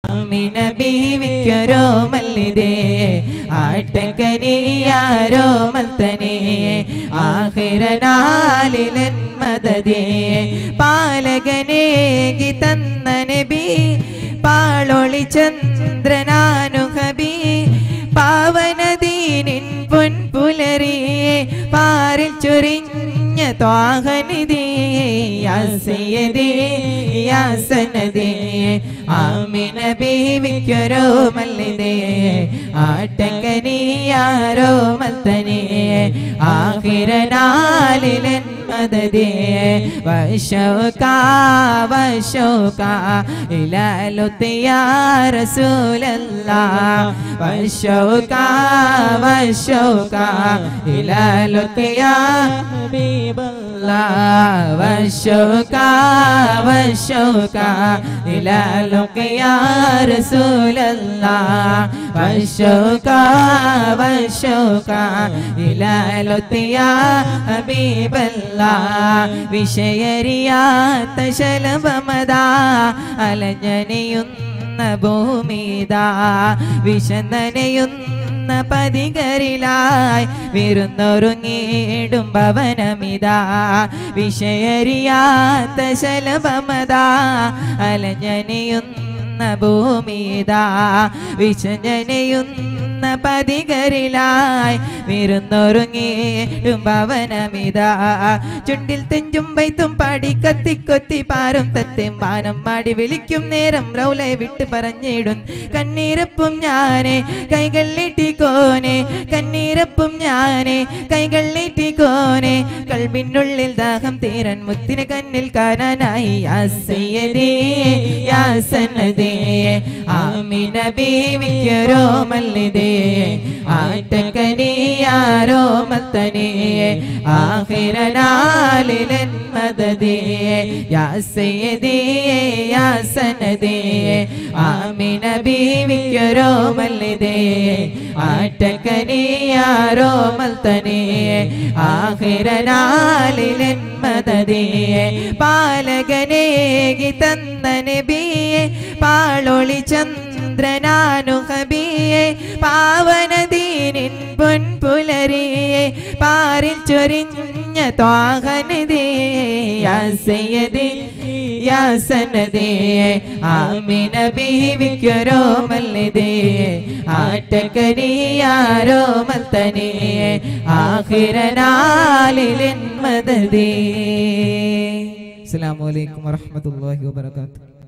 അമ്മിന ബീവിക്കൊരോ മല്ലിതേ ആട്ടക്കനിയാരോ മത്തനേ ആഹിരനാലിലൻ മദതേ പാലകനേകി തന്ന നബി പാളൊളി ചന്ദ്രനാനുഹബി പാവനദീനിൻ പൊൻപുലരിയെ പാറിൽ ചൊരിഞ്ഞ ത്വാഹനിധി യാസയതേ യാസനദേ ആമിന ബീവിക്കൊരോ മല്ലിതേ ആട്ടക്കനിയാരോ മത്തനേ ആഹിരനാലിലൻ മദതേ വശോക വശോക ഇലാലുത്തിയാ റസൂലല്ലാ വശോക വശോക ഇലാലുത്തിയാ ഹബീബല്ലാ വശോക വശോക ഇലാലുത്തിയാ റസൂലല്ലാ വശോക വശോക ഇലാലുത്തിയാ ഹബീബല്ലാ വിഷയറിയാത്ത ശലഭമതാ അലഞ്ഞനയുന്ന ഭൂമിതാ വിശന്നനയുന്ന പതികരിലായി വിരുന്നൊരുങ്ങിടും ഭവനമിതാ വിഷയറിയാത്ത ശലഭമതാ അലഞ്ഞനയുന്ന ഭൂമിതാ വിശഞ്ഞനയുന്ന പതികരിലായി വിരുന്നൊരുങ്ങിടും ഭവനമിതാ ചുണ്ടിൽ തെഞ്ചും വൈത്തും പാടി കത്തി കൊത്തി പാരും തത്തേം വാനം മാടി വിളിക്കും നേരം റൗലെ വിട്ട് പറഞ്ഞിടും കണ്ണീരപ്പും ഞാനെ കൈകൾ നീട്ടിക്കോനെ കണ്ണീരപ്പും ഞാനെ കൈകൾ നീട്ടിക്കോനെ കൽബിനുള്ളിൽ ദാഹം തീരൻ മുത്തിന് കണ്ണിൽ കാണാനായി യാസയ്യദേ യാസനദേ ആമിന ബീവിക്കൊരോ മല്ലിതേ ആട്ടക്കനിയാരോ മത്തനേ ആഹിരനാലിലൻ മദതേ യാസയ്യദേ യാസനദേ ആമിന ബീവിക്കൊരോ മല്ലിതേ ആട്ടക്കനിയാരോ മത്തനേ ആഹിരനാലിലൻ മദതേ പാലകനേകി തന്ന നബിയെ പാളൊളി ചന്ദ്രനാനുഹബിയെ പാവനദീനിൻ പൊൻപുലരിയെ പാറിൽ ചൊരിഞ്ഞ ത്വാഹനദേ യാസയദേ യാസനദേ ആമിന ബീവിക്കൊരോ മല്ലിതേ ആട്ടക്കരിയാരോ മത്തനേ ആഹിരനാലിലൻ മദതേ അസ്സലാമു അലൈക്കും വറഹ്മത്തുള്ളാഹി വബറകാതുഹു